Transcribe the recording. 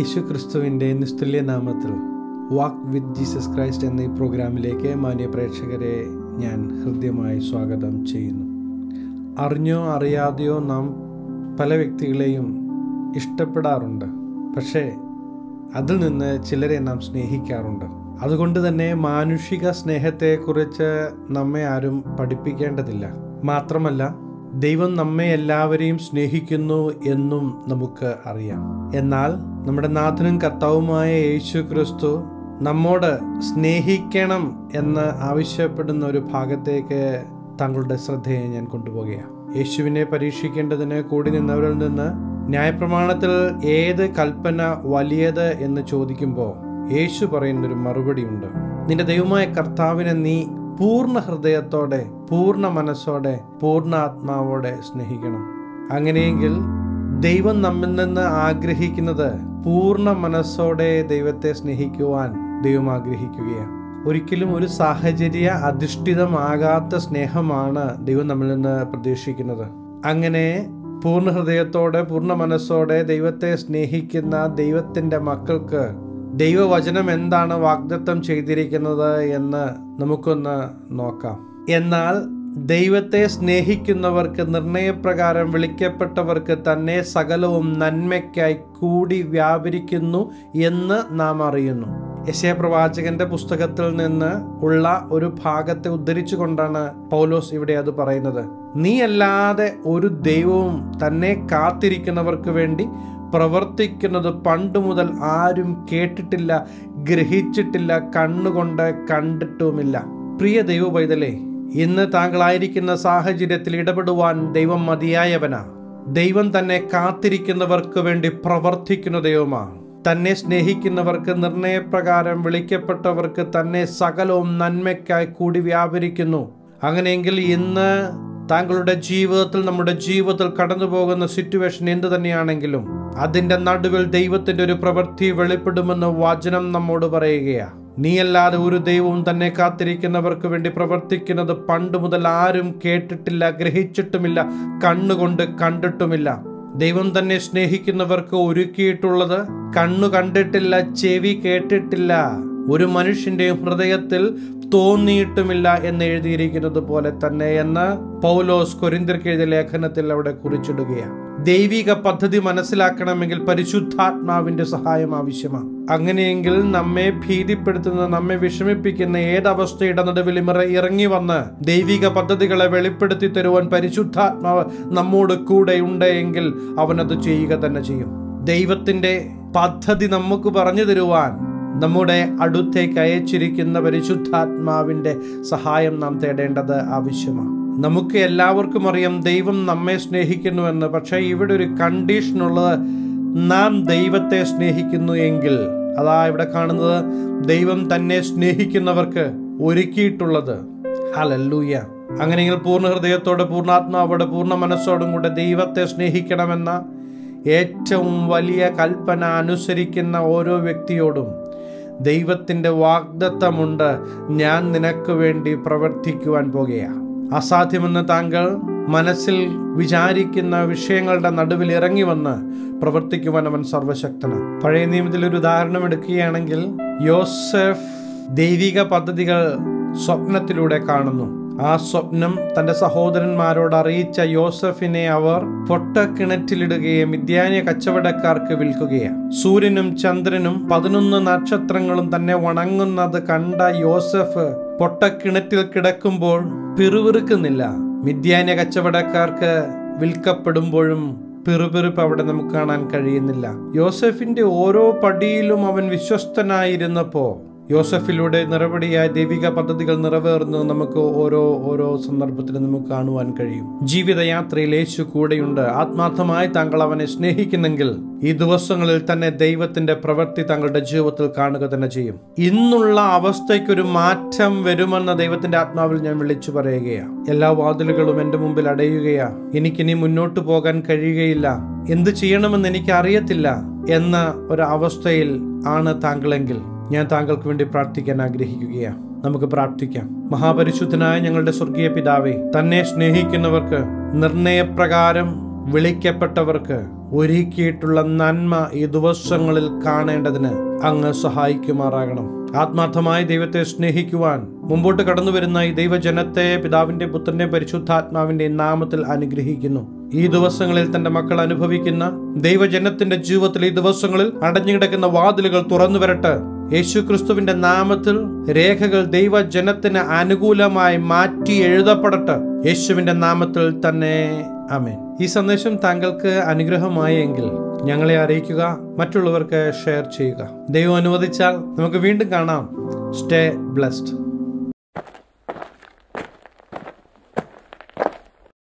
യേശു ക്രിസ്തുവിൻ്റെ നിസ്തുല്യ നാമത്തിൽ വാക്ക് with Jesus Christ എന്ന ഈ പ്രോഗ്രാമിലേക്ക് മാന്യ പ്രേക്ഷകരെ ഞാൻ ഹൃദ്യമായി സ്വാഗതം ചെയ്യുന്നു അറിഞ്ഞോ അറിയാതെയോ നാം പല വ്യക്തികളെയും ഇഷ്ടപ്പെടാറുണ്ട് പക്ഷേ അതിൽ നിന്ന് ചിലരെ നാം സ്നേഹിക്കാറുണ്ട് അതുകൊണ്ട് തന്നെ മാനുഷിക സ്നേഹത്തെക്കുറിച്ച് നമ്മെ ആരും പഠിപ്പിക്കേണ്ടതില്ല മാത്രമല്ല ദൈവം നമ്മെ എല്ലാവരെയും സ്നേഹിക്കുന്നു എന്നും നമുക്ക് അറിയാം എന്നാൽ നമ്മുടെ നാഥനും കർത്താവുമായ യേശു ക്രിസ്തു നമ്മോട് സ്നേഹിക്കണം എന്ന് ആവശ്യപ്പെടുന്ന ഒരു ഭാഗത്തേക്ക് താങ്കളുടെ ശ്രദ്ധയെ ഞാൻ കൊണ്ടുപോകുകയാണ് യേശുവിനെ പരീക്ഷിക്കേണ്ടതിന് കൂടി നിന്നവരിൽ നിന്ന് ന്യായപ്രമാണത്തിൽ ഏത് കൽപ്പന വലിയത് എന്ന് ചോദിക്കുമ്പോൾ യേശു പറയുന്നൊരു മറുപടിയുണ്ട് നിന്റെ ദൈവമായ കർത്താവിനെ നീ പൂർണ്ണ ഹൃദയത്തോടെ പൂർണ്ണ മനസ്സോടെ പൂർണ്ണ ആത്മാവോടെ സ്നേഹിക്കണം അങ്ങനെയെങ്കിൽ ദൈവം നമ്മിൽ നിന്ന് ആഗ്രഹിക്കുന്നത് പൂർണ്ണ മനസ്സോടെ ദൈവത്തെ സ്നേഹിക്കുവാൻ ദൈവം ആഗ്രഹിക്കുകയാണ് ഒരിക്കലും ഒരു സാഹചര്യ അധിഷ്ഠിതമാകാത്ത സ്നേഹമാണ് ദൈവം നമ്മിൽ നിന്ന് പ്രതീക്ഷിക്കുന്നത് അങ്ങനെ പൂർണ്ണ ഹൃദയത്തോടെ പൂർണ്ണ മനസ്സോടെ ദൈവത്തെ സ്നേഹിക്കുന്ന ദൈവത്തിൻ്റെ മക്കൾക്ക് ദൈവവചനം എന്താണ് വാഗ്ദത്തം ചെയ്തിരിക്കുന്നത് എന്ന് നമുക്കൊന്ന് നോക്കാം എന്നാൽ ദൈവത്തെ സ്നേഹിക്കുന്നവർക്ക് നിർണയപ്രകാരം വിളിക്കപ്പെട്ടവർക്ക് തന്നെ സകലവും നന്മയ്ക്കായി കൂടി വ്യാപരിക്കുന്നു എന്ന് നാം അറിയുന്നു യശയ പ്രവാചകന്റെ പുസ്തകത്തിൽ നിന്ന് ഉള്ള ഒരു ഭാഗത്തെ ഉദ്ധരിച്ചുകൊണ്ടാണ് പൗലോസ് ഇവിടെ അത് പറയുന്നത് നീ അല്ലാതെ ഒരു ദൈവവും തന്നെ കാത്തിരിക്കുന്നവർക്ക് വേണ്ടി പ്രവർത്തിക്കുന്നത് പണ്ട് മുതൽ ആരും കേട്ടിട്ടില്ല ഗ്രഹിച്ചിട്ടില്ല കണ്ണുകൊണ്ട് കണ്ടിട്ടുമില്ല പ്രിയ ദൈവ പൈതലേ ഇന്ന് താങ്കളായിരിക്കുന്ന സാഹചര്യത്തിൽ ഇടപെടുവാൻ ദൈവം മതിയായവനാ ദൈവം തന്നെ കാത്തിരിക്കുന്നവർക്ക് വേണ്ടി പ്രവർത്തിക്കുന്ന ദൈവമാണ് തന്നെ സ്നേഹിക്കുന്നവർക്ക് നിർണയപ്രകാരം വിളിക്കപ്പെട്ടവർക്ക് തന്നെ സകലവും നന്മയ്ക്കായി കൂടി വ്യാപരിക്കുന്നു അങ്ങനെയെങ്കിൽ ഇന്ന് താങ്കളുടെ ജീവിതത്തിൽ നമ്മുടെ ജീവിതത്തിൽ കടന്നു പോകുന്ന സിറ്റുവേഷൻ എന്ത് തന്നെയാണെങ്കിലും അതിന്റെ നടുവിൽ ദൈവത്തിന്റെ ഒരു പ്രവൃത്തി വെളിപ്പെടുമെന്ന് വചനം നമ്മോട് പറയുകയാണ് നീയല്ലാതെ ഒരു ദൈവവും തന്നെ കാത്തിരിക്കുന്നവർക്ക് വേണ്ടി പ്രവർത്തിക്കുന്നത് പണ്ട് മുതൽ ആരും കേട്ടിട്ടില്ല ഗ്രഹിച്ചിട്ടുമില്ല കണ്ണുകൊണ്ട് കണ്ടിട്ടുമില്ല ദൈവം തന്നെ സ്നേഹിക്കുന്നവർക്ക് ഒരുക്കിയിട്ടുള്ളത് കണ്ണു കണ്ടിട്ടില്ല ചെവി കേട്ടിട്ടില്ല ഒരു മനുഷ്യന്റെയും ഹൃദയത്തിൽ തോന്നിയിട്ടുമില്ല എന്ന് എഴുതിയിരിക്കുന്നത് പോലെ തന്നെ എന്ന് പൗലോസ് കൊരിന്തിർക്ക് എഴുതിയ ലേഖനത്തിൽ അവിടെ കുറിച്ചിടുകയാണ് ദൈവിക പദ്ധതി മനസ്സിലാക്കണമെങ്കിൽ പരിശുദ്ധാത്മാവിന്റെ സഹായം ആവശ്യമാണ് അങ്ങനെയെങ്കിൽ നമ്മെ ഭീതിപ്പെടുത്തുന്ന നമ്മെ വിഷമിപ്പിക്കുന്ന ഏതവസ്ഥയുടെ നടുവിൽ ഇറങ്ങി വന്ന് ദൈവിക പദ്ധതികളെ വെളിപ്പെടുത്തി തരുവാൻ പരിശുദ്ധാത്മാവ് നമ്മോട് കൂടെ ഉണ്ട് എങ്കിൽ അവനത് ചെയ്യുക തന്നെ ചെയ്യും ദൈവത്തിന്റെ പദ്ധതി നമുക്ക് പറഞ്ഞു തരുവാൻ നമ്മുടെ അടുത്തേക്ക് അയച്ചിരിക്കുന്ന പരിശുദ്ധാത്മാവിന്റെ സഹായം നാം തേടേണ്ടത് ആവശ്യമാണ് നമുക്ക് എല്ലാവർക്കും അറിയാം ദൈവം നമ്മെ സ്നേഹിക്കുന്നുവെന്ന് പക്ഷേ ഇവിടെ ഒരു കണ്ടീഷൻ ഉള്ളത് നാം ദൈവത്തെ സ്നേഹിക്കുന്നു എങ്കിൽ അതാ ഇവിടെ കാണുന്നത് ദൈവം തന്നെ സ്നേഹിക്കുന്നവർക്ക് ഒരുക്കിയിട്ടുള്ളത് ഹലല്ലൂയ അങ്ങനെയെങ്കിൽ പൂർണ്ണ ഹൃദയത്തോടെ പൂർണ്ണാത്മാവോടെ പൂർണ്ണ മനസ്സോടും കൂടെ ദൈവത്തെ സ്നേഹിക്കണമെന്ന ഏറ്റവും വലിയ കൽപ്പന അനുസരിക്കുന്ന ഓരോ വ്യക്തിയോടും ദൈവത്തിൻ്റെ വാഗ്ദത്തമുണ്ട് ഞാൻ നിനക്ക് വേണ്ടി പ്രവർത്തിക്കുവാൻ പോകുകയാണ് അസാധ്യമെന്ന് താങ്കൾ മനസ്സിൽ വിചാരിക്കുന്ന വിഷയങ്ങളുടെ നടുവിൽ ഇറങ്ങി വന്ന് പ്രവർത്തിക്കുവാൻ അവൻ സർവശക്തനാണ് പഴയ നിയമത്തിൽ ഒരു ഉദാഹരണം എടുക്കുകയാണെങ്കിൽ യോസഫ് ദൈവിക പദ്ധതികൾ സ്വപ്നത്തിലൂടെ കാണുന്നു ആ സ്വപ്നം തന്റെ സഹോദരന്മാരോട് അറിയിച്ച യോസഫിനെ അവർ പൊട്ടക്കിണറ്റിലിടുകയും മിഥ്യാനിയ കച്ചവടക്കാർക്ക് വിൽക്കുകയാണ് സൂര്യനും ചന്ദ്രനും പതിനൊന്ന് നക്ഷത്രങ്ങളും തന്നെ വണങ്ങുന്നത് കണ്ട യോസഫ് പൊട്ടക്കിണറ്റിൽ കിടക്കുമ്പോൾ പിറുപിറുക്കുന്നില്ല മിഥ്യാനിയ കച്ചവടക്കാർക്ക് വിൽക്കപ്പെടുമ്പോഴും പിറുപിറുപ്പ് അവിടെ നമുക്ക് കാണാൻ കഴിയുന്നില്ല യോസഫിന്റെ ഓരോ പടിയിലും അവൻ വിശ്വസ്തനായിരുന്നപ്പോ യോസഫിലൂടെ നിറവടിയായ ദൈവിക പദ്ധതികൾ നിറവേറുന്നു നമുക്ക് ഓരോ ഓരോ സന്ദർഭത്തിലും നമുക്ക് കാണുവാൻ കഴിയും ജീവിതയാത്രയിൽ യേശു കൂടെയുണ്ട് ആത്മാർത്ഥമായി താങ്കൾ അവനെ സ്നേഹിക്കുന്നെങ്കിൽ ഈ ദിവസങ്ങളിൽ തന്നെ ദൈവത്തിന്റെ പ്രവൃത്തി താങ്കളുടെ ജീവിതത്തിൽ കാണുക തന്നെ ചെയ്യും ഇന്നുള്ള അവസ്ഥയ്ക്കൊരു മാറ്റം വരുമെന്ന ദൈവത്തിന്റെ ആത്മാവിൽ ഞാൻ വിളിച്ചു പറയുകയാണ് എല്ലാ വാതിലുകളും എൻ്റെ മുമ്പിൽ അടയുകയാ എനിക്കിനി മുന്നോട്ട് പോകാൻ കഴിയുകയില്ല എന്ത് ചെയ്യണമെന്ന് എനിക്ക് അറിയത്തില്ല എന്ന ഒരു അവസ്ഥയിൽ ആണ് താങ്കളെങ്കിൽ ഞാൻ താങ്കൾക്ക് വേണ്ടി പ്രാർത്ഥിക്കാൻ ആഗ്രഹിക്കുകയാണ് നമുക്ക് പ്രാർത്ഥിക്കാം മഹാപരിശുദ്ധനായ ഞങ്ങളുടെ സ്വർഗീയ പിതാവേ തന്നെ സ്നേഹിക്കുന്നവർക്ക് നിർണയപ്രകാരം വിളിക്കപ്പെട്ടവർക്ക് ഒരുക്കിയിട്ടുള്ള നന്മ ഈ ദിവസങ്ങളിൽ കാണേണ്ടതിന് അങ്ങ് സഹായിക്കുമാറാകണം ആത്മാർത്ഥമായി ദൈവത്തെ സ്നേഹിക്കുവാൻ മുമ്പോട്ട് കടന്നു വരുന്ന ഈ ദൈവജനത്തെ പിതാവിന്റെ പുത്രന്റെ പരിശുദ്ധാത്മാവിന്റെ നാമത്തിൽ അനുഗ്രഹിക്കുന്നു ഈ ദിവസങ്ങളിൽ തന്റെ മക്കൾ അനുഭവിക്കുന്ന ദൈവജനത്തിന്റെ ജീവിതത്തിൽ ഈ ദിവസങ്ങളിൽ അടഞ്ഞുകിടക്കുന്ന വാതിലുകൾ തുറന്നു വരട്ടെ യേശു ക്രിസ്തുവിന്റെ നാമത്തിൽ രേഖകൾ ദൈവജനത്തിന് അനുകൂലമായി മാറ്റി എഴുതപ്പെടട്ടെ യേശുവിന്റെ നാമത്തിൽ തന്നെ അമേൻ ഈ സന്ദേശം താങ്കൾക്ക് അനുഗ്രഹമായെങ്കിൽ ഞങ്ങളെ അറിയിക്കുക മറ്റുള്ളവർക്ക് ഷെയർ ചെയ്യുക ദൈവം അനുവദിച്ചാൽ നമുക്ക് വീണ്ടും കാണാം സ്റ്റേ ബ്ലെസ്ഡ്